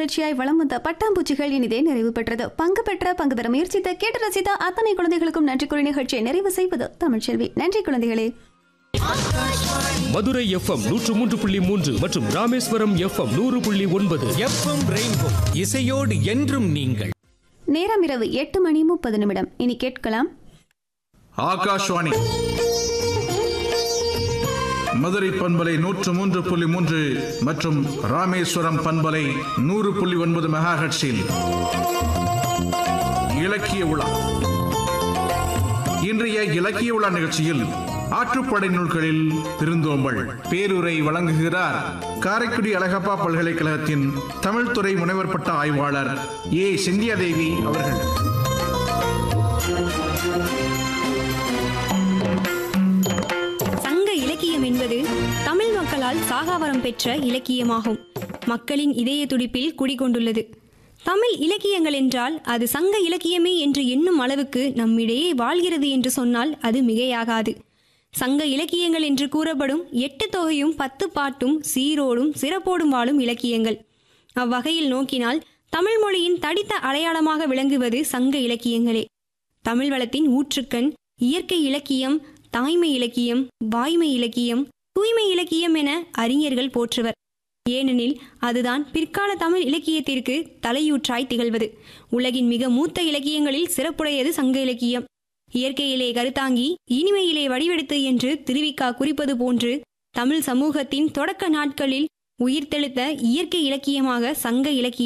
நிகழ்ச்சியாய் வளம் வந்த பட்டாம்பூச்சிகள் இனிதே நிறைவு பெற்றது பங்கு பெற்ற பங்கு தர முயற்சித்த கேட்டு ரசித்த அத்தனை குழந்தைகளுக்கும் நன்றி கூறி நிகழ்ச்சியை நிறைவு செய்வது தமிழ்ச்செல்வி நன்றி குழந்தைகளே மதுரை எஃப்எம் நூற்று மூன்று புள்ளி மூன்று மற்றும் ராமேஸ்வரம் எஃப்எம் நூறு புள்ளி ஒன்பது எஃப்எம் ரெயின்போ இசையோடு என்றும் நீங்கள் நேரம் இரவு எட்டு மணி முப்பது நிமிடம் இனி கேட்கலாம் ஆகாஷ்வாணி மதுரை பண்பலை நூற்று மூன்று புள்ளி மூன்று மற்றும் ராமேஸ்வரம் பண்பலை நூறு புள்ளி ஒன்பது மெகாஹட்ஸில் இலக்கிய உலா இன்றைய இலக்கிய உலா நிகழ்ச்சியில் ஆற்றுப்படை நூல்களில் திருந்தோம்பல் பேருரை வழங்குகிறார் காரைக்குடி அழகப்பா பல்கலைக்கழகத்தின் தமிழ்துறை முனைவர் பட்ட ஆய்வாளர் ஏ செந்தியாதேவி அவர்கள் சங்க இலக்கியம் என்பது தமிழ் மக்களால் சாகாவரம் பெற்ற இலக்கியமாகும் மக்களின் இதய துடிப்பில் குடிகொண்டுள்ளது தமிழ் இலக்கியங்கள் என்றால் அது சங்க இலக்கியமே என்று எண்ணும் அளவுக்கு நம்மிடையே வாழ்கிறது என்று சொன்னால் அது மிகையாகாது சங்க இலக்கியங்கள் என்று கூறப்படும் எட்டு தொகையும் பத்து பாட்டும் சீரோடும் சிறப்போடும் வாழும் இலக்கியங்கள் அவ்வகையில் நோக்கினால் தமிழ் மொழியின் தடித்த அடையாளமாக விளங்குவது சங்க இலக்கியங்களே தமிழ் வளத்தின் ஊற்றுக்கண் இயற்கை இலக்கியம் தாய்மை இலக்கியம் வாய்மை இலக்கியம் தூய்மை இலக்கியம் என அறிஞர்கள் போற்றுவர் ஏனெனில் அதுதான் பிற்கால தமிழ் இலக்கியத்திற்கு தலையூற்றாய் திகழ்வது உலகின் மிக மூத்த இலக்கியங்களில் சிறப்புடையது சங்க இலக்கியம் இயற்கையிலே கருத்தாங்கி இனிமையிலே வடிவெடுத்து என்று திருவிக்கா குறிப்பது போன்று தமிழ் சமூகத்தின் தொடக்க நாட்களில் உயிர்த்தெழுத்த இயற்கை இலக்கியமாக சங்க இலக்கியம்